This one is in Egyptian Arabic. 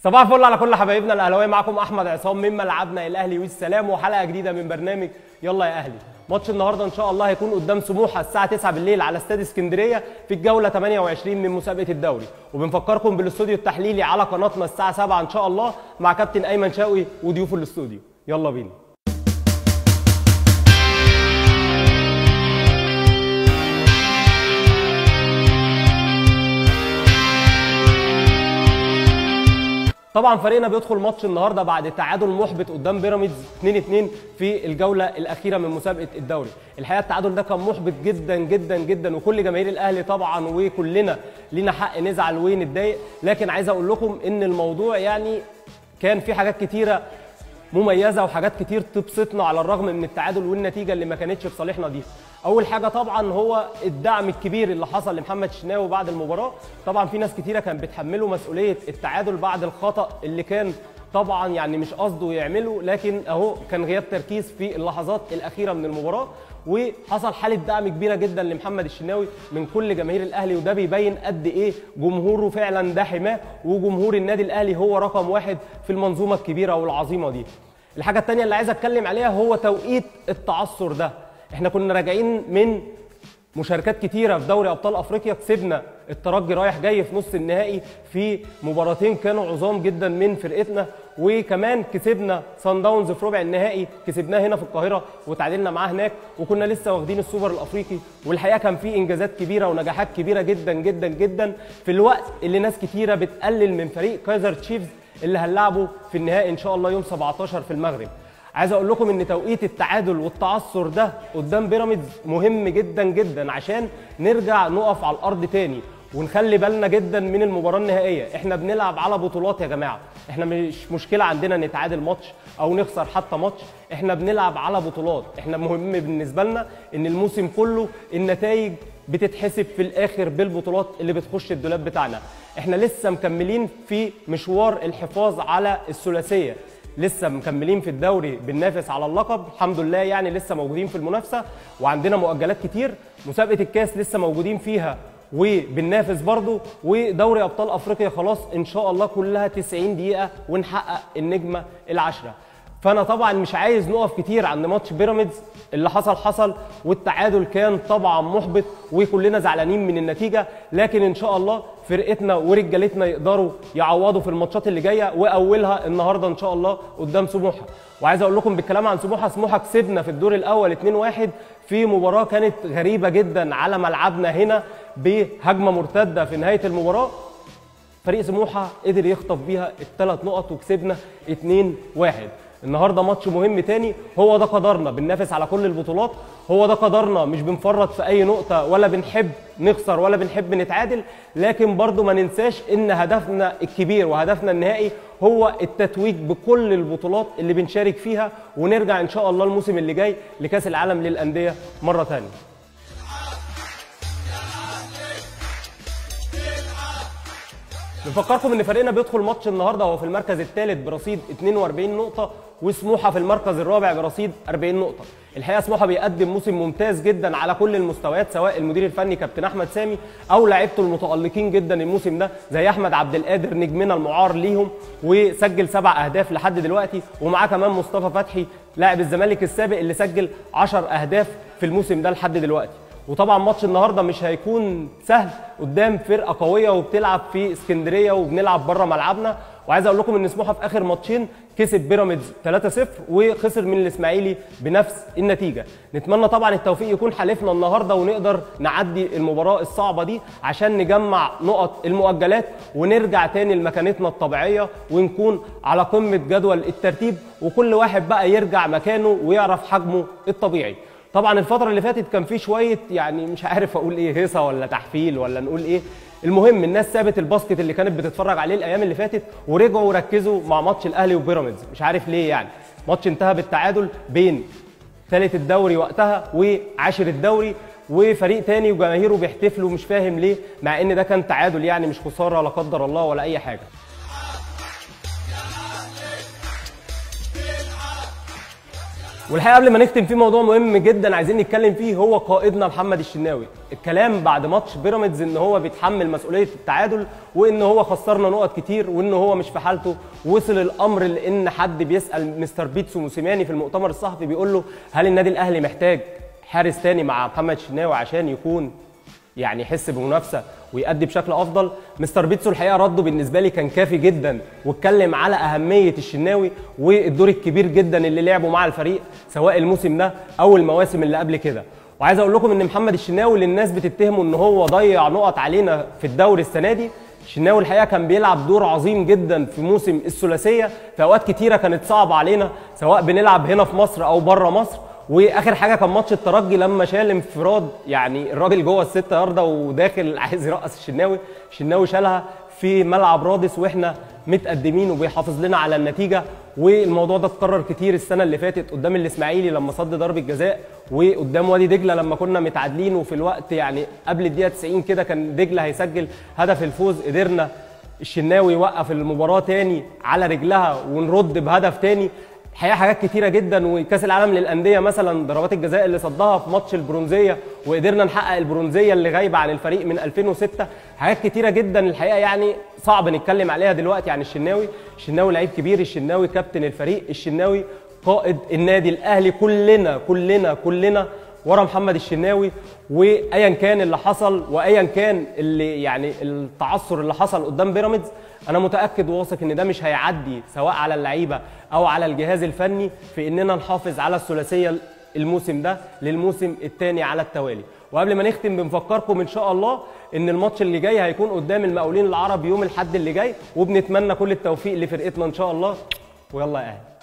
صباح الفل على كل حبايبنا الاهلاويه معاكم احمد عصام من ملعبنا الاهلي والسلام وحلقه جديده من برنامج يلا يا اهلي ماتش النهارده ان شاء الله هيكون قدام سموحه الساعه 9 بالليل على استاد اسكندريه في الجوله 28 من مسابقه الدوري وبنفكركم بالاستوديو التحليلي على قناتنا الساعه 7 ان شاء الله مع كابتن ايمن شوقي وضيوفه الاستوديو يلا بينا طبعا فريقنا بيدخل ماتش النهارده بعد تعادل محبط قدام بيراميدز 2-2 في الجوله الاخيره من مسابقه الدوري الحقيقه التعادل ده كان محبط جدا جدا جدا وكل جماهير الاهلي طبعا وكلنا لينا حق نزعل ونتضايق لكن عايز اقول لكم ان الموضوع يعني كان في حاجات كتيره مميزه وحاجات كتير تبسطنا على الرغم من التعادل والنتيجه اللي ما كانتش في صالحنا دي اول حاجه طبعا هو الدعم الكبير اللي حصل لمحمد الشناوي بعد المباراه طبعا في ناس كتيره كانت بتحمله مسؤوليه التعادل بعد الخطا اللي كان طبعا يعني مش قصده يعمله لكن اهو كان غياب تركيز في اللحظات الاخيره من المباراه وحصل حاله دعم كبيره جدا لمحمد الشناوي من كل جماهير الاهلي وده بيبين قد ايه جمهوره فعلا ده حماه وجمهور النادي الاهلي هو رقم واحد في المنظومه الكبيره والعظيمه دي الحاجه الثانيه اللي عايز اتكلم عليها هو توقيت التعثر ده احنا كنا راجعين من مشاركات كتيرة في دوري أبطال أفريقيا كسبنا الترجي رايح جاي في نص النهائي في مباراتين كانوا عظام جدا من فرقتنا وكمان كسبنا سان داونز في ربع النهائي كسبناه هنا في القاهرة وتعادلنا معاه هناك وكنا لسه واخدين السوبر الأفريقي والحقيقة كان في إنجازات كبيرة ونجاحات كبيرة جدا جدا جدا في الوقت اللي ناس كتيرة بتقلل من فريق كايزر تشيفز اللي هنلعبه في النهائي إن شاء الله يوم 17 في المغرب عايز اقول لكم ان توقيت التعادل والتعثر ده قدام بيراميدز مهم جدا جدا عشان نرجع نقف على الارض تاني ونخلي بالنا جدا من المباراه النهائيه احنا بنلعب على بطولات يا جماعه احنا مش مشكله عندنا نتعادل ماتش او نخسر حتى ماتش احنا بنلعب على بطولات احنا مهم بالنسبه لنا ان الموسم كله النتائج بتتحسب في الاخر بالبطولات اللي بتخش الدولاب بتاعنا احنا لسه مكملين في مشوار الحفاظ على الثلاثيه لسه مكملين في الدوري بننافس على اللقب الحمد لله يعني لسه موجودين في المنافسه وعندنا مؤجلات كتير مسابقه الكاس لسه موجودين فيها وبننافس برضه ودوري ابطال افريقيا خلاص ان شاء الله كلها 90 دقيقه ونحقق النجمه العشره فانا طبعا مش عايز نقف كتير عند ماتش بيراميدز اللي حصل حصل والتعادل كان طبعا محبط وكلنا زعلانين من النتيجه لكن ان شاء الله فرقتنا ورجالتنا يقدروا يعوضوا في الماتشات اللي جايه واولها النهارده ان شاء الله قدام سموحه وعايز اقول لكم بالكلام عن سموحه سموحه كسبنا في الدور الاول 2-1 في مباراه كانت غريبه جدا على ملعبنا هنا بهجمه مرتده في نهايه المباراه فريق سموحه قدر يخطف بيها الثلاث نقط وكسبنا 2-1 النهارده ماتش مهم تاني هو ده قدرنا بننافس على كل البطولات هو ده قدرنا مش بنفرط في اي نقطه ولا بنحب نخسر ولا بنحب نتعادل لكن برضو ما ننساش ان هدفنا الكبير وهدفنا النهائي هو التتويج بكل البطولات اللي بنشارك فيها ونرجع ان شاء الله الموسم اللي جاي لكاس العالم للانديه مره تانيه نفكركم ان فريقنا بيدخل ماتش النهارده وهو في المركز الثالث برصيد 42 نقطه وسموحه في المركز الرابع برصيد 40 نقطه الحقيقه سموحه بيقدم موسم ممتاز جدا على كل المستويات سواء المدير الفني كابتن احمد سامي او لعيبته المتالقين جدا الموسم ده زي احمد عبد القادر نجمنا المعار ليهم وسجل سبع اهداف لحد دلوقتي ومعاه كمان مصطفى فتحي لاعب الزمالك السابق اللي سجل 10 اهداف في الموسم ده لحد دلوقتي وطبعا ماتش النهارده مش هيكون سهل قدام فرقه قويه وبتلعب في اسكندريه وبنلعب بره ملعبنا وعايز اقول لكم ان سموحه في اخر ماتشين كسب بيراميدز 3-0 وخسر من الاسماعيلي بنفس النتيجه نتمنى طبعا التوفيق يكون حالفنا النهارده ونقدر نعدي المباراه الصعبه دي عشان نجمع نقط المؤجلات ونرجع تاني لمكانتنا الطبيعيه ونكون على قمه جدول الترتيب وكل واحد بقى يرجع مكانه ويعرف حجمه الطبيعي طبعا الفتره اللي فاتت كان في شويه يعني مش عارف اقول ايه هيصه ولا تحفيل ولا نقول ايه المهم الناس سابت الباسكت اللي كانت بتتفرج عليه الايام اللي فاتت ورجعوا وركزوا مع ماتش الاهلي وبيراميدز مش عارف ليه يعني ماتش انتهى بالتعادل بين ثالث الدوري وقتها وعاشر الدوري وفريق تاني وجماهيره بيحتفلوا مش فاهم ليه مع ان ده كان تعادل يعني مش خساره لا قدر الله ولا اي حاجه والحقيقه قبل ما نختم في موضوع مهم جدا عايزين نتكلم فيه هو قائدنا محمد الشناوي الكلام بعد ماتش بيراميدز ان هو بيتحمل مسؤوليه التعادل وان هو خسرنا نقط كتير وان هو مش في حالته وصل الامر لان حد بيسال مستر بيتسو موسيماني في المؤتمر الصحفي بيقول له هل النادي الاهلي محتاج حارس تاني مع محمد الشناوي عشان يكون يعني يحس بمنافسه ويأدي بشكل افضل مستر بيتسو الحقيقه رده بالنسبه لي كان كافي جدا واتكلم على اهميه الشناوي والدور الكبير جدا اللي لعبه مع الفريق سواء الموسم ده او المواسم اللي قبل كده وعايز اقول لكم ان محمد الشناوي اللي الناس بتتهمه ان هو ضيع نقط علينا في الدوري السنه دي الشناوي الحقيقه كان بيلعب دور عظيم جدا في موسم الثلاثيه في اوقات كتيره كانت صعبه علينا سواء بنلعب هنا في مصر او بره مصر واخر حاجه كان ماتش الترجي لما شال انفراد يعني الراجل جوه الستة يارده وداخل عايز يرقص الشناوي الشناوي شالها في ملعب رادس واحنا متقدمين وبيحافظ لنا على النتيجه والموضوع ده اتكرر كتير السنه اللي فاتت قدام الاسماعيلي لما صد ضربه جزاء وقدام وادي دجله لما كنا متعادلين وفي الوقت يعني قبل الدقيقه 90 كده كان دجله هيسجل هدف الفوز قدرنا الشناوي يوقف المباراه تاني على رجلها ونرد بهدف تاني الحقيقه حاجات كتيره جدا وكاس العالم للانديه مثلا ضربات الجزاء اللي صدها في ماتش البرونزيه وقدرنا نحقق البرونزيه اللي غايبه عن الفريق من 2006 حاجات كتيره جدا الحقيقه يعني صعب نتكلم عليها دلوقتي عن الشناوي الشناوي لعيب كبير الشناوي كابتن الفريق الشناوي قائد النادي الاهلي كلنا كلنا كلنا ورا محمد الشناوي وايا كان اللي حصل وايا كان اللي يعني التعثر اللي حصل قدام بيراميدز انا متاكد وواثق ان ده مش هيعدي سواء على اللعيبه او على الجهاز الفني في اننا نحافظ على الثلاثيه الموسم ده للموسم الثاني على التوالي وقبل ما نختم بنفكركم ان شاء الله ان الماتش اللي جاي هيكون قدام المقاولين العرب يوم الاحد اللي جاي وبنتمنى كل التوفيق لفرقتنا ان شاء الله ويلا يا اهلي